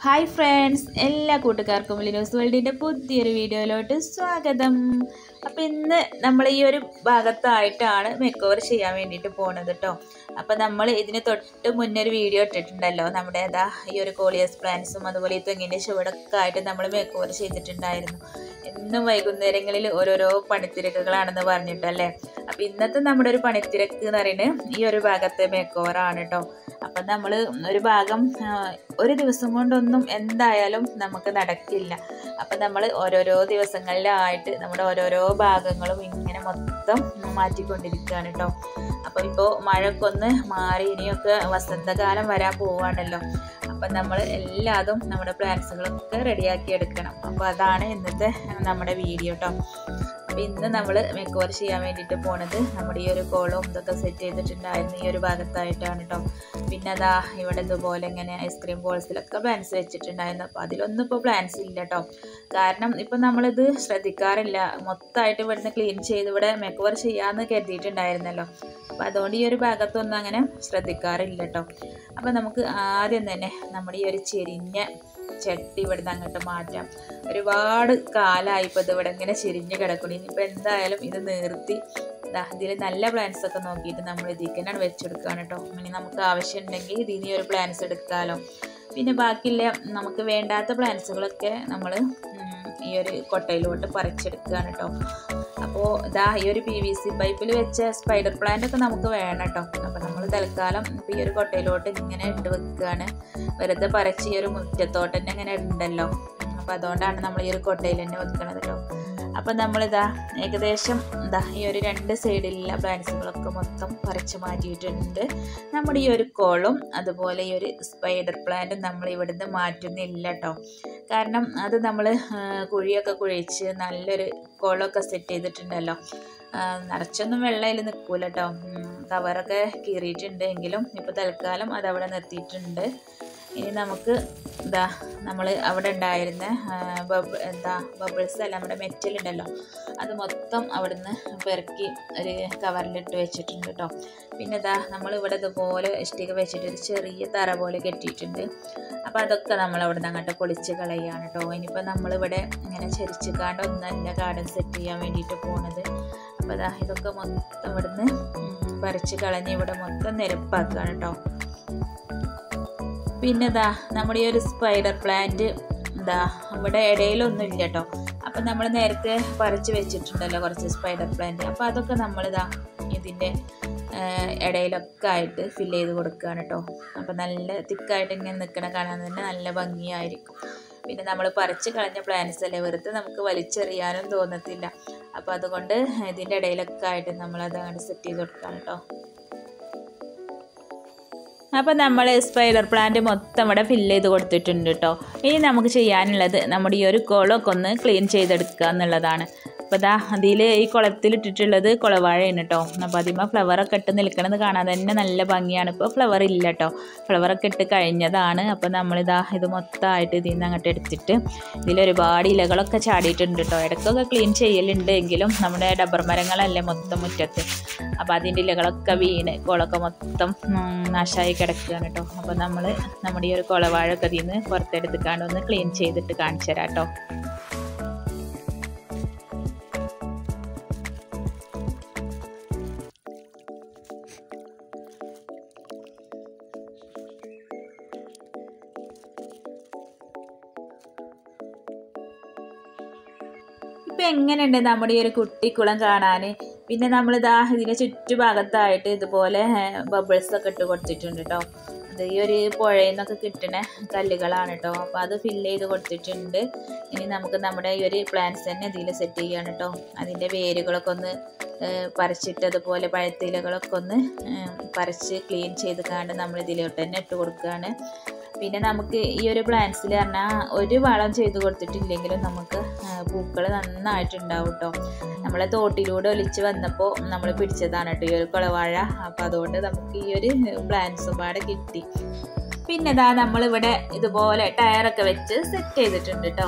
hi friends എല്ലാ കൂട്ടുകാർക്കും ലിനോസ് വേൾഡിൻ്റെ പുതിയൊരു വീഡിയോയിലോട്ട് സ്വാഗതം അപ്പോൾ ഇന്ന് നമ്മൾ ഈ ഒരു ഭാഗത്തായിട്ടാണ് മേക്ക് ഓവർ ചെയ്യാൻ വേണ്ടിയിട്ട് പോണത് കേട്ടോ അപ്പോൾ നമ്മൾ ഇതിന് തൊട്ട് മുന്നേ ഒരു വീഡിയോ ഇട്ടിട്ടുണ്ടല്ലോ നമ്മുടെ അതാ ഈ ഒരു കോളിയസ് പ്ലാന്റ്സും അതുപോലെ ഈ തെങ്ങിൻ്റെ ചുവടൊക്കെ ആയിട്ട് നമ്മൾ മേക്ക് ഓവർ ചെയ്തിട്ടുണ്ടായിരുന്നു എന്നും വൈകുന്നേരങ്ങളിൽ ഓരോരോ പണിത്തിരക്കുകളാണെന്ന് പറഞ്ഞിട്ടല്ലേ അപ്പോൾ ഇന്നത്തെ നമ്മുടെ ഒരു പണിത്തിരക്ക് എന്ന് പറയുന്നത് ഈ ഒരു ഭാഗത്തെ മേക്ക് ഓവറാണ് കേട്ടോ അപ്പം നമ്മൾ ഒരു ഭാഗം ആ, ഒരു ദിവസം കൊണ്ടൊന്നും എന്തായാലും നമുക്ക് നടക്കില്ല അപ്പം നമ്മൾ ഓരോരോ ദിവസങ്ങളിലായിട്ട് നമ്മുടെ ഓരോരോ ഭാഗങ്ങളും ഇങ്ങനെ മൊത്തം മാറ്റിക്കൊണ്ടിരിക്കുകയാണ് കേട്ടോ അപ്പോൾ ഇപ്പോൾ മഴയൊക്കെ ഒന്ന് മാറി ഇനിയൊക്കെ വസന്തകാലം വരാൻ പോവാണല്ലോ അപ്പം നമ്മൾ എല്ലാതും നമ്മുടെ പ്ലാൻസുകളൊക്കെ റെഡിയാക്കി എടുക്കണം അപ്പോൾ അതാണ് ഇന്നത്തെ നമ്മുടെ വീഡിയോ കേട്ടോ അപ്പോൾ ഇന്ന് നമ്മൾ മേക്ക് ഓവർ ചെയ്യാൻ വേണ്ടിയിട്ട് പോണത് നമ്മുടെ ഈ ഒരു കോളവും ഇതൊക്കെ സെറ്റ് ചെയ്തിട്ടുണ്ടായിരുന്നു ഈ ഒരു ഭാഗത്തായിട്ടാണ് കേട്ടോ പിന്നെ അതാ ഇവിടെ ഇതുപോലെ ഇങ്ങനെ ഐസ്ക്രീം ബോൾസിലൊക്കെ പ്ലാൻസ് വെച്ചിട്ടുണ്ടായിരുന്നു അപ്പോൾ അതിലൊന്നും ഇപ്പോൾ പ്ലാൻസ് ഇല്ല കേട്ടോ കാരണം ഇപ്പം നമ്മളിത് ശ്രദ്ധിക്കാറില്ല മൊത്തമായിട്ട് ഇവിടുന്ന് ക്ലീൻ ചെയ്ത് ഇവിടെ മേക്ക് ഓവർ ചെയ്യാമെന്ന് കരുതിയിട്ടുണ്ടായിരുന്നല്ലോ അപ്പോൾ അതുകൊണ്ട് ഈ ഒരു ഭാഗത്തൊന്നും അങ്ങനെ ശ്രദ്ധിക്കാറില്ല കേട്ടോ അപ്പോൾ നമുക്ക് ആദ്യം തന്നെ നമ്മുടെ ഈ ഒരു ചെരിഞ്ഞ ചട്ടി ഇവിടുന്ന് അങ്ങോട്ട് മാറ്റാം ഒരുപാട് കാലമായി ഇപ്പോൾ ഇത് ഇവിടെ ഇങ്ങനെ ചെരിഞ്ഞ് കിടക്കണം ഇനിയിപ്പോൾ എന്തായാലും ഇത് നിർത്തി ദാ ഇതിൽ നല്ല പ്ലാൻസ് ഒക്കെ നോക്കിയിട്ട് നമ്മൾ ഇതിൽ തന്നെയാണ് വെച്ചെടുക്കുകയാണ് കേട്ടോ ഇനി നമുക്ക് ആവശ്യമുണ്ടെങ്കിൽ ഇതിൽ നിന്ന് ഒരു പ്ലാൻസ് എടുക്കാമല്ലോ പിന്നെ ബാക്കിയുള്ള നമുക്ക് വേണ്ടാത്ത പ്ലാൻസുകളൊക്കെ നമ്മൾ ഈ ഒരു കൊട്ടയിലോട്ട് പറിച്ചെടുക്കുകയാണ് കേട്ടോ അപ്പോൾ ഇതാ ഈ ഒരു പി വി സി പൈപ്പിൽ വെച്ച സ്പൈഡർ പ്ലാന്റ് ഒക്കെ നമുക്ക് വേണം കേട്ടോ അപ്പോൾ നമ്മൾ തൽക്കാലം ഇപ്പോൾ ഈ ഒരു കൊട്ടയിലോട്ട് ഇങ്ങനെ ഇട്ട് വെക്കുകയാണ് വെറുതെ പറിച്ച് ഈ ഒരു മുറ്റത്തോട്ട് തന്നെ ഇങ്ങനെ ഉണ്ടല്ലോ അപ്പോൾ അതുകൊണ്ടാണ് നമ്മൾ ഈ ഒരു കൊട്ടയിൽ തന്നെ വെക്കണത് കേട്ടോ അപ്പം നമ്മളിതാ ഏകദേശം എന്താ ഈ ഒരു രണ്ട് സൈഡിലുള്ള പ്ലാന്റ്സുകളൊക്കെ മൊത്തം പറിച്ച് മാറ്റിയിട്ടുണ്ട് നമ്മുടെ ഈ ഒരു കോളും അതുപോലെ ഈ ഒരു സ്പൈഡർ പ്ലാന്റും നമ്മൾ ഇവിടുന്ന് മാറ്റുന്നില്ല കേട്ടോ കാരണം അത് നമ്മൾ കുഴിയൊക്കെ കുഴിച്ച് നല്ലൊരു കോളമൊക്കെ സെറ്റ് ചെയ്തിട്ടുണ്ടല്ലോ ആ, നിറച്ചൊന്നും വെള്ളയിൽ നിൽക്കൂല കേട്ടോ കവറൊക്കെ കീറിയിട്ടുണ്ട് എങ്കിലും ഇപ്പോൾ തൽക്കാലം അതവിടെ നിർത്തിയിട്ടുണ്ട് ഇനി നമുക്ക് എന്താ നമ്മൾ അവിടെ ഉണ്ടായിരുന്ന ആ, ബബ് എന്താ ബബിൾസ് അല്ല നമ്മുടെ മെറ്റൽ ഉണ്ടല്ലോ അത് മൊത്തം അവിടുന്ന് പെറുക്കി ഒരു കവറിലിട്ട് വെച്ചിട്ടുണ്ട് കേട്ടോ പിന്നെ ഇതാ നമ്മൾ ഇവിടെ ഇതുപോലെ ഇഷ്ടിക വെച്ചിട്ട് ഒരു ചെറിയ തറ പോലെ കെട്ടിയിട്ടുണ്ട് അപ്പോൾ അതൊക്കെ നമ്മൾ അവിടെ നിന്ന് അങ്ങോട്ട് പൊളിച്ച് കളയുകയാണ് കേട്ടോ ഇനിയിപ്പോൾ നമ്മളിവിടെ ഇങ്ങനെ ചരിച്ചുകാണ്ട് ഒന്നല്ല ഗാർഡൻ സെറ്റ് ചെയ്യാൻ വേണ്ടിയിട്ട് പോണത് അപ്പോൾ അതാ ഇതൊക്കെ മൊത്തം ഇവിടുന്ന് ഉം, പറിച്ച് കളഞ്ഞ് ഇവിടെ മൊത്തം നിരപ്പാക്കുകയാണ് കേട്ടോ പിന്നെ ഇതാ നമ്മുടെ ഈ ഒരു സ്പൈഡർ പ്ലാന്റ് എന്താ ഇവിടെ ഇടയിലൊന്നും ഇല്ല കേട്ടോ അപ്പം നമ്മൾ നേരത്തെ പറിച്ച് വെച്ചിട്ടുണ്ടല്ലോ കുറച്ച് സ്പൈഡർ പ്ലാന്റ് അപ്പോൾ അതൊക്കെ നമ്മളിതാ ഇതിൻ്റെ ഇടയിലൊക്കെ ആയിട്ട് ഫില്ല് ചെയ്ത് കൊടുക്കുകയാണ് കേട്ടോ അപ്പോൾ നല്ല തിക്കായിട്ട് ഇങ്ങനെ നിൽക്കണ കാണാൻ തന്നെ നല്ല ഭംഗിയായിരിക്കും പിന്നെ നമ്മൾ പറിച്ച് കളഞ്ഞ പ്ലാന്റ്സ് അല്ലേ വെറുതെ നമുക്ക് വലിച്ചെറിയാനും തോന്നത്തില്ല അപ്പോൾ അതുകൊണ്ട് ഇതിൻ്റെ ഇടയിലൊക്കെ ആയിട്ട് നമ്മളത് അങ്ങോട്ട് സെറ്റ് ചെയ്ത് കൊടുക്കുകയാണ് കേട്ടോ അപ്പോൾ നമ്മൾ സ്പൈഡർ പ്ലാന്റ് മൊത്തം ഇവിടെ ഫില്ല് ചെയ്ത് കൊടുത്തിട്ടുണ്ട് കേട്ടോ ഇനി നമുക്ക് ചെയ്യാനുള്ളത് നമ്മുടെ ഈ ഒരു കുളമൊക്കെ ഒന്ന് ക്ലീൻ ചെയ്തെടുക്കുക എന്നുള്ളതാണ് അപ്പോൾ ഇതാ അതിൽ ഈ കുളത്തിലിട്ടിട്ടുള്ളത് കുളവാഴയാണ് കേട്ടോ അപ്പോൾ അതിന്മേൽ ഫ്ലവറൊക്കെ ഇട്ട് നിൽക്കണത് കാണാൻ തന്നെ നല്ല ഭംഗിയാണ് ഇപ്പോൾ ഫ്ലവർ ഇല്ല കേട്ടോ ഫ്ലവറൊക്കെ ഇട്ട് കഴിഞ്ഞതാണ് അപ്പോൾ നമ്മളിതാ ഇത് മൊത്തമായിട്ട് ഇതിൽ നിന്ന് അങ്ങോട്ട് എടുത്തിട്ട് ഇതിൽ ഒരുപാട് ഇലകളൊക്കെ ചാടിയിട്ടുണ്ട് കേട്ടോ ഇടയ്ക്കൊക്കെ ക്ലീൻ ചെയ്യലുണ്ട് എങ്കിലും നമ്മുടെ ഡബ്ബർ മരങ്ങളല്ലേ മൊത്തം മുറ്റത്ത് അപ്പോൾ അതിൻ്റെ ഇലകളൊക്കെ വീണ് കുളമൊക്കെ മൊത്തം ഉം, നാശമായി കിടക്കുകയാണ് കേട്ടോ അപ്പോൾ നമ്മൾ നമ്മുടെ ഈ ഒരു കുളവാഴൊക്കെ അതിൽ നിന്ന് പുറത്തെടുത്തിക്കാണ്ട് ഒന്ന് ക്ലീൻ ചെയ്തിട്ട് കാണിച്ചു തരാം കേട്ടോ ഇപ്പം എങ്ങനെയുണ്ട് നമ്മുടെ ഈ ഒരു കുട്ടിക്കുളം കാണാൻ പിന്നെ നമ്മൾ ഇതാ ഇതിൻ്റെ ചുറ്റുഭാഗത്തായിട്ട് ഇതുപോലെ ബബിൾസ് ഒക്കെ ഇട്ട് കൊടുത്തിട്ടുണ്ട് കേട്ടോ അത് ഈ ഒരു പുഴയിൽ നിന്നൊക്കെ കിട്ടുന്ന കല്ലുകളാണ് കേട്ടോ അപ്പോൾ അത് ഫില്ല് ചെയ്ത് കൊടുത്തിട്ടുണ്ട് ഇനി നമുക്ക് നമ്മുടെ ഈ ഒരു പ്ലാന്റ്സ് തന്നെ ഇതിൽ സെറ്റ് ചെയ്യാണ് കേട്ടോ അതിൻ്റെ വേരുകളൊക്കെ ഒന്ന് ഏഹ്, പറിച്ചിട്ട് അതുപോലെ പഴുത്തിലകളൊക്കെ ഒന്ന് ഏഹ്, പറിച്ച് ക്ലീൻ ചെയ്ത് കാണ്ട് നമ്മൾ ഇതിലോട്ട് തന്നെ ഇട്ട് കൊടുക്കുകയാണ് പിന്നെ നമുക്ക് ഈ ഒരു പ്ലാന്റ്സിൽ പറഞ്ഞാൽ ഒരു വളം ചെയ്ത് കൊടുത്തിട്ടില്ലെങ്കിലും നമുക്ക് പൂക്കൾ നന്നായിട്ടുണ്ടാവും കേട്ടോ നമ്മളെ തോട്ടിലൂടെ ഒലിച്ച് വന്നപ്പോൾ നമ്മൾ പിടിച്ചതാണ് കേട്ടോ ഈ ഒരു കുളവാഴ അപ്പോൾ അതുകൊണ്ട് നമുക്ക് ഈ ഒരു പ്ലാന്റ്സും പാടെ കിട്ടി പിന്നെ ഇതാ നമ്മളിവിടെ ഇതുപോലെ ടയറൊക്കെ വെച്ച് സെറ്റ് ചെയ്തിട്ടുണ്ട് കേട്ടോ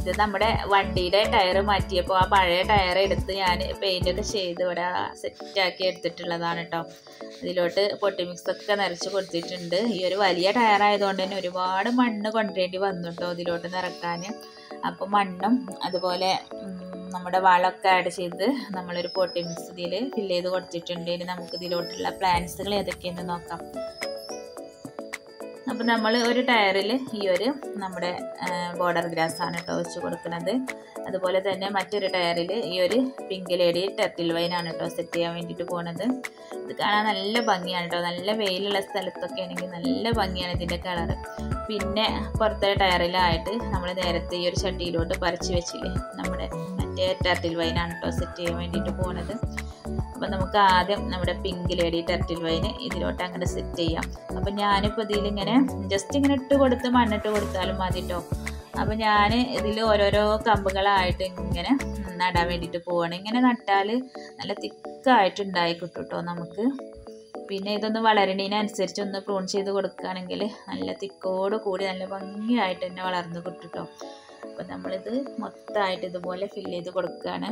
ഇത് നമ്മുടെ വണ്ടിയുടെ ടയർ മാറ്റിയപ്പോൾ ആ പഴയ ടയർ എടുത്ത് ഞാൻ പെയിൻ്റൊക്കെ ചെയ്ത് ഇവിടെ സെറ്റാക്കി എടുത്തിട്ടുള്ളതാണ് കേട്ടോ ഇതിലോട്ട് പൊട്ടി മിക്സ് ഒക്കെ നിറച്ച് കൊടുത്തിട്ടുണ്ട് ഈ ഒരു വലിയ ടയർ ആയതുകൊണ്ട് തന്നെ ഒരുപാട് മണ്ണ് കൊണ്ടുവരേണ്ടി വന്നു കേട്ടോ ഇതിലോട്ട് നിറക്കാൻ അപ്പോൾ മണ്ണും അതുപോലെ ഉം, നമ്മുടെ വളമൊക്കെ ആഡ് ചെയ്ത് നമ്മളൊരു പൊട്ടി മിക്സ് ഇതിൽ ഫില്ല് ചെയ്ത് കൊടുത്തിട്ടുണ്ട് ഇനി നമുക്ക് ഇതിലോട്ടുള്ള പ്ലാന്റ്സുകൾ ഏതൊക്കെയെന്ന് നോക്കാം അപ്പോൾ നമ്മൾ ഒരു ടയറിൽ ഈ ഒരു നമ്മുടെ ബോർഡർ ഗ്രാസ് ആണ് കേട്ടോ വെച്ച് കൊടുക്കുന്നത് അതുപോലെ തന്നെ മറ്റൊരു ടയറിൽ ഈ ഒരു പിങ്ക് ലേഡി ടെർട്ടിൽ വൈനാണ് കേട്ടോ സെറ്റ് ചെയ്യാൻ വേണ്ടിയിട്ട് പോണത് ഇത് കാണാൻ നല്ല ഭംഗിയാണ് കേട്ടോ നല്ല വെയിലുള്ള സ്ഥലത്തൊക്കെ ആണെങ്കിൽ നല്ല ഭംഗിയാണ് ഇതിൻ്റെ കളറ് പിന്നെ പുറത്തെ ടയറിലായിട്ട് നമ്മൾ നേരത്തെ ഈ ഒരു ചട്ടിയിലോട്ട് പറിച്ച് വെച്ചില്ലേ നമ്മുടെ മറ്റേ ടെർട്ടിൽ വൈനാണ് കേട്ടോ സെറ്റ് ചെയ്യാൻ വേണ്ടിയിട്ട് പോണത് അപ്പം നമുക്ക് ആദ്യം നമ്മുടെ പിങ്ക് ലേഡി ടെർട്ടിൽ വൈന് ഇതിലോട്ട് അങ്ങനെ സെറ്റ് ചെയ്യാം അപ്പം ഞാനിപ്പോൾ ഇതിലിങ്ങനെ ജസ്റ്റ് ഇങ്ങനെ ഇട്ട് കൊടുത്ത് മണ്ണിട്ട് കൊടുത്താലും മതി കേട്ടോ അപ്പം ഞാൻ ഇതിൽ ഓരോരോ കമ്പുകളായിട്ട് ഇങ്ങനെ നടാൻ വേണ്ടിയിട്ട് പോവാണ് ഇങ്ങനെ നട്ടാൽ നല്ല തിക്കായിട്ട് ഉണ്ടായി കിട്ടും കേട്ടോ നമുക്ക് പിന്നെ ഇതൊന്ന് വളരണതിനനുസരിച്ച് ഒന്ന് പ്രൂൺ ചെയ്ത് കൊടുക്കുകയാണെങ്കിൽ നല്ല തിക്കോട് കൂടി നല്ല ഭംഗിയായിട്ട് തന്നെ വളർന്ന് കിട്ടും കേട്ടോ അപ്പം നമ്മളിത് മൊത്തമായിട്ട് ഇതുപോലെ ഫില്ല് ചെയ്ത് കൊടുക്കുകയാണ്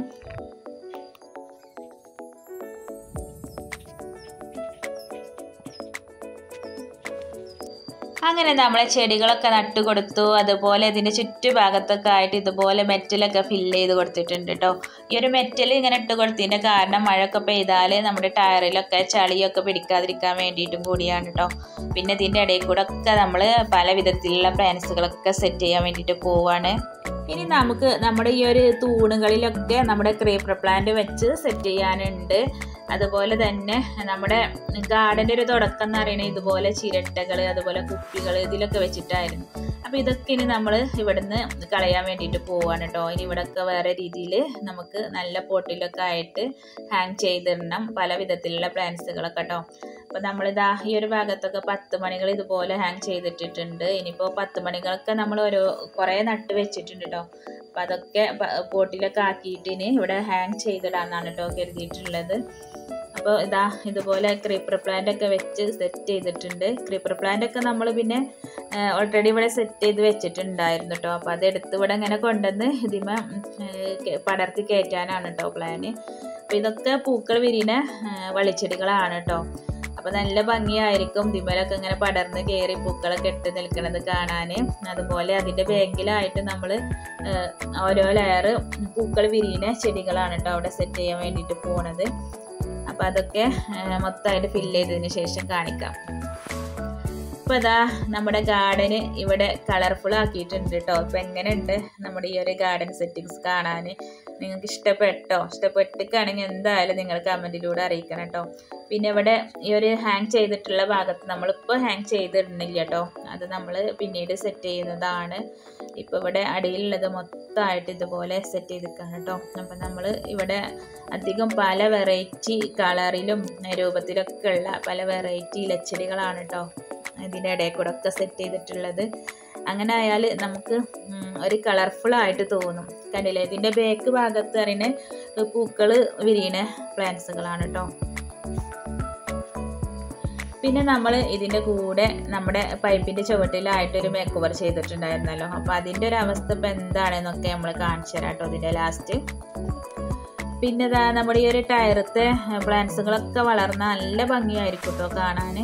അങ്ങനെ നമ്മളെ ചെടികളൊക്കെ നട്ടു കൊടുത്തു അതുപോലെ ഇതിൻ്റെ ചുറ്റുഭാഗത്തൊക്കെ ആയിട്ട് ഇതുപോലെ മെറ്റലൊക്കെ ഫില്ല് ചെയ്ത് കൊടുത്തിട്ടുണ്ട് കേട്ടോ ഈ ഒരു മെറ്റൽ ഇങ്ങനെ ഇട്ട് കൊടുത്തതിൻ്റെ കാരണം മഴയൊക്കെ പെയ്താൽ നമ്മുടെ ടയറിലൊക്കെ ചളിയൊക്കെ പിടിക്കാതിരിക്കാൻ വേണ്ടിയിട്ടും കൂടിയാണ് കേട്ടോ പിന്നെ ഇതിൻ്റെ ഇടയിൽ കൂടെ ഒക്കെ നമ്മൾ പല വിധത്തിലുള്ള പ്ലാന്റ്സുകളൊക്കെ സെറ്റ് ചെയ്യാൻ വേണ്ടിയിട്ട് പോവാണ് ഇനി നമുക്ക് നമ്മുടെ ഈ ഒരു തൂണുകളിലൊക്കെ നമ്മുടെ ക്രീപ്പർ പ്ലാന്റ് വെച്ച് സെറ്റ് ചെയ്യാനുണ്ട് അതുപോലെ തന്നെ നമ്മുടെ ഗാർഡൻ്റെ ഒരു തുടക്കം എന്ന് പറയുന്നത് ഇതുപോലെ ചിരട്ടകൾ അതുപോലെ കുപ്പികൾ ഇതിലൊക്കെ വെച്ചിട്ടായിരുന്നു അപ്പോൾ ഇതൊക്കെ ഇനി നമ്മൾ ഇവിടുന്ന് കളയാൻ വേണ്ടിയിട്ട് പോവാണ് കേട്ടോ ഇനി ഇവിടെയൊക്കെ വേറെ രീതിയിൽ നമുക്ക് നല്ല പോട്ടിലൊക്കെ ആയിട്ട് ഹാങ് ചെയ്തിടണം പല വിധത്തിലുള്ള പ്ലാന്റ്സുകളൊക്കെ കേട്ടോ അപ്പോൾ നമ്മളിതാ ഈ ഒരു ഭാഗത്തൊക്കെ പത്ത് മണികൾ ഇതുപോലെ ഹാങ് ചെയ്തിട്ടിട്ടുണ്ട് ഇനിയിപ്പോൾ പത്ത് മണികളൊക്കെ നമ്മൾ ഓരോ കുറേ നട്ട് വെച്ചിട്ടുണ്ട് കേട്ടോ അപ്പോൾ അതൊക്കെ പ- പോട്ടിലൊക്കെ ആക്കിയിട്ട് ഇനി ഇവിടെ ഹാങ് ചെയ്തിടാന്നാണ് കേട്ടോ കരുതിയിട്ടുള്ളത് അപ്പോൾ ഇതാ ഇതുപോലെ ക്രീപ്പർ പ്ലാന്റ് ഒക്കെ വെച്ച് സെറ്റ് ചെയ്തിട്ടുണ്ട് ക്രീപ്പർ പ്ലാന്റ് ഒക്കെ നമ്മൾ പിന്നെ ഓൾറെഡി ഇവിടെ സെറ്റ് ചെയ്ത് വെച്ചിട്ടുണ്ടായിരുന്നു കേട്ടോ അപ്പോൾ അതെടുത്ത് ഇവിടെ ഇങ്ങനെ കൊണ്ടുവന്ന് ഇതിമ പടർത്തി കയറ്റാനാണ് കേട്ടോ പ്ലാന് അപ്പോൾ ഇതൊക്കെ പൂക്കൾ വിരിയുന്ന ആ, വള്ളിച്ചെടികളാണ് കേട്ടോ അപ്പോൾ നല്ല ഭംഗിയായിരിക്കും ദിമലൊക്കെ ഇങ്ങനെ പടർന്ന് കയറി പൂക്കളൊക്കെ ഇട്ട് നിൽക്കുന്നത് കാണാൻ അതുപോലെ അതിൻ്റെ ബാക്കിലായിട്ട് നമ്മൾ ഓരോ ലെയർ പൂക്കൾ വിരിയുന്ന ചെടികളാണ് കേട്ടോ അവിടെ സെറ്റ് ചെയ്യാൻ വേണ്ടിയിട്ട് പോണത് അപ്പോൾ അതൊക്കെ ആ, മൊത്തമായിട്ട് ഫില്ല് ചെയ്തതിന് ശേഷം കാണിക്കാം ഇപ്പോൾ ഇതാ നമ്മുടെ ഗാർഡന് ഇവിടെ കളർഫുൾ ആക്കിയിട്ടുണ്ട് കേട്ടോ ഇപ്പം എങ്ങനെയുണ്ട് നമ്മുടെ ഈ ഒരു ഗാർഡൻ സെറ്റിങ്സ് കാണാൻ നിങ്ങൾക്ക് ഇഷ്ടപ്പെട്ടോ ഇഷ്ടപ്പെട്ടിട്ടാണെങ്കിൽ എന്തായാലും നിങ്ങൾ കമൻറ്റിലൂടെ അറിയിക്കണം കേട്ടോ പിന്നെ ഇവിടെ ഈ ഒരു ഹാങ് ചെയ്തിട്ടുള്ള ഭാഗത്ത് നമ്മളിപ്പോൾ ഹാങ് ചെയ്തിടുന്നില്ല കേട്ടോ അത് നമ്മൾ പിന്നീട് സെറ്റ് ചെയ്യുന്നതാണ് ഇപ്പോൾ ഇവിടെ അടിയിലുള്ളത് മൊത്തമായിട്ട് ഇതുപോലെ സെറ്റ് ചെയ്തിരിക്കുകയാണ് കേട്ടോ അപ്പം നമ്മൾ ഇവിടെ അധികം പല വെറൈറ്റി കളറിലും രൂപത്തിലൊക്കെ ഉള്ള പല വെറൈറ്റി ഇലച്ചെടികളാണ് കേട്ടോ ഇതിൻ്റെ ഇടയിൽ കൂടെ ഒക്കെ സെറ്റ് ചെയ്തിട്ടുള്ളത് അങ്ങനെ ആയാൽ നമുക്ക് ഉം, ഒരു കളർഫുൾ ആയിട്ട് തോന്നും കണ്ടില്ലേ ഇതിൻ്റെ ബേക്ക് ഭാഗത്ത് അറിയുന്ന പൂക്കൾ വിരിയണ പ്ലാന്റ്സുകളാണ് കേട്ടോ പിന്നെ നമ്മൾ ഇതിൻ്റെ കൂടെ നമ്മുടെ പൈപ്പിൻ്റെ ചുവട്ടിലായിട്ടൊരു മേക്ക് ഓവർ ചെയ്തിട്ടുണ്ടായിരുന്നല്ലോ അപ്പോൾ അതിൻ്റെ ഒരു അവസ്ഥ ഇപ്പം എന്താണെന്നൊക്കെ നമ്മൾ കാണിച്ചു തരാം കേട്ടോ ഇതിൻ്റെ ലാസ്റ്റ് പിന്നെ ഇതാ നമ്മുടെ ഈ ഒരു ടയറത്തെ പ്ലാന്റ്സുകളൊക്കെ വളർന്ന നല്ല ഭംഗിയായിരിക്കും കേട്ടോ കാണാൻ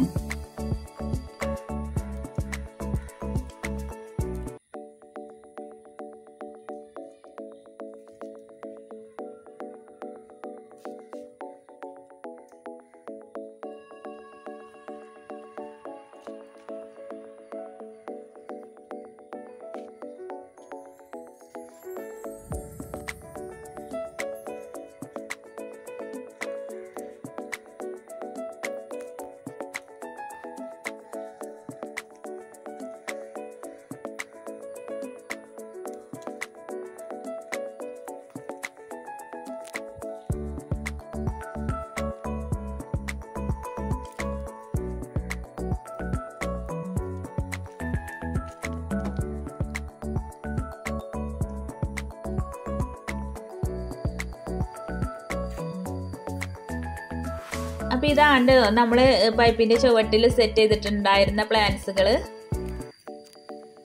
അപ്പോൾ ഇതാണ്ട് നമ്മൾ പൈപ്പിൻ്റെ ചുവട്ടിൽ സെറ്റ് ചെയ്തിട്ടുണ്ടായിരുന്ന പ്ലാന്റ്സുകൾ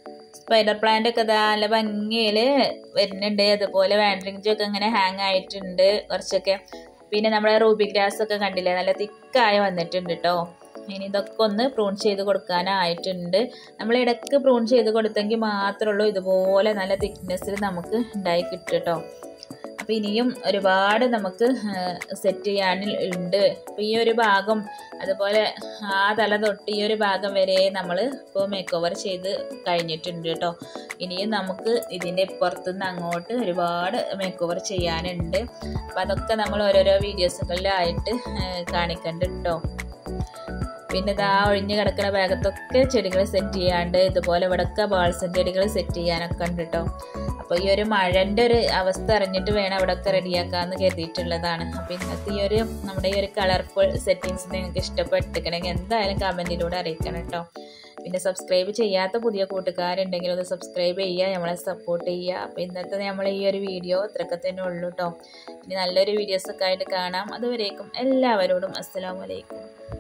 സ്പൈഡർ പ്ലാന്റ് ഒക്കെ ഇതാ നല്ല ഭംഗിയിൽ വരുന്നുണ്ട് അതുപോലെ വാൻഡ്രിങ് ഒക്കെ ഇങ്ങനെ ഹാങ് ആയിട്ടുണ്ട് കുറച്ചൊക്കെ പിന്നെ നമ്മുടെ റൂബി ഗ്രാസ് ഒക്കെ കണ്ടില്ലേ നല്ല തിക്കായി വന്നിട്ടുണ്ട് കേട്ടോ ഇനി ഇതൊക്കെ ഒന്ന് പ്രൂൺ ചെയ്ത് കൊടുക്കാനായിട്ടുണ്ട് നമ്മൾ ഇടയ്ക്ക് പ്രൂൺ ചെയ്ത് കൊടുത്തെങ്കിൽ മാത്രമേ ഉള്ളൂ ഇതുപോലെ നല്ല തിക്നെസ്സിൽ നമുക്ക് ഉണ്ടായി കിട്ടും കേട്ടോ അപ്പോൾ ഇനിയും ഒരുപാട് നമുക്ക് സെറ്റ് ചെയ്യാൻ ഉണ്ട് അപ്പോൾ ഈ ഒരു ഭാഗം അതുപോലെ ആ തല തൊട്ട് ഈ ഒരു ഭാഗം വരെ നമ്മൾ ഇപ്പോൾ മേക്ക് ഓവർ ചെയ്ത് കഴിഞ്ഞിട്ടുണ്ട് കേട്ടോ ഇനിയും നമുക്ക് ഇതിൻ്റെ പുറത്തുനിന്ന് അങ്ങോട്ട് ഒരുപാട് മേക്ക് ഓവർ ചെയ്യാനുണ്ട് അപ്പോൾ അതൊക്കെ നമ്മൾ ഓരോരോ വീഡിയോസുകളിലായിട്ട് കാണിക്കുന്നുണ്ട് കേട്ടോ പിന്നെ ഇതാ ഒഴിഞ്ഞ് കിടക്കുന്ന ഭാഗത്തൊക്കെ ചെടികൾ സെറ്റ് ചെയ്യാണ്ട് ഇതുപോലെ ഇവിടെയൊക്കെ ബാൾസം ചെടികൾ സെറ്റ് ചെയ്യാനൊക്കെ ഉണ്ട് കേട്ടോ അപ്പോൾ ഈ ഒരു മഴൻ്റെ ഒരു അവസ്ഥ അറിഞ്ഞിട്ട് വേണം ഇവിടെയൊക്കെ റെഡിയാക്കാമെന്ന് കരുതിയിട്ടുള്ളതാണ് അപ്പോൾ ഇന്നത്തെ ഈ ഒരു നമ്മുടെ ഈ ഒരു കളർഫുൾ സെറ്റിങ്സ് നിങ്ങൾക്ക് ഇഷ്ടപ്പെട്ടിരിക്കണമെങ്കിൽ എന്തായാലും കമൻറ്റിലൂടെ അറിയിക്കണം കേട്ടോ പിന്നെ സബ്സ്ക്രൈബ് ചെയ്യാത്ത പുതിയ കൂട്ടുകാരുണ്ടെങ്കിൽ ഒന്ന് സബ്സ്ക്രൈബ് ചെയ്യുക നമ്മളെ സപ്പോർട്ട് ചെയ്യുക അപ്പോൾ ഇന്നത്തെ നമ്മൾ ഈ ഒരു വീഡിയോ ഇത്രയൊക്കെ തന്നെ ഉള്ളൂ കേട്ടോ ഇനി നല്ലൊരു വീഡിയോസൊക്കെ ആയിട്ട് കാണാം അതുവരേക്കും എല്ലാവരോടും അസ്സലാമലൈക്കും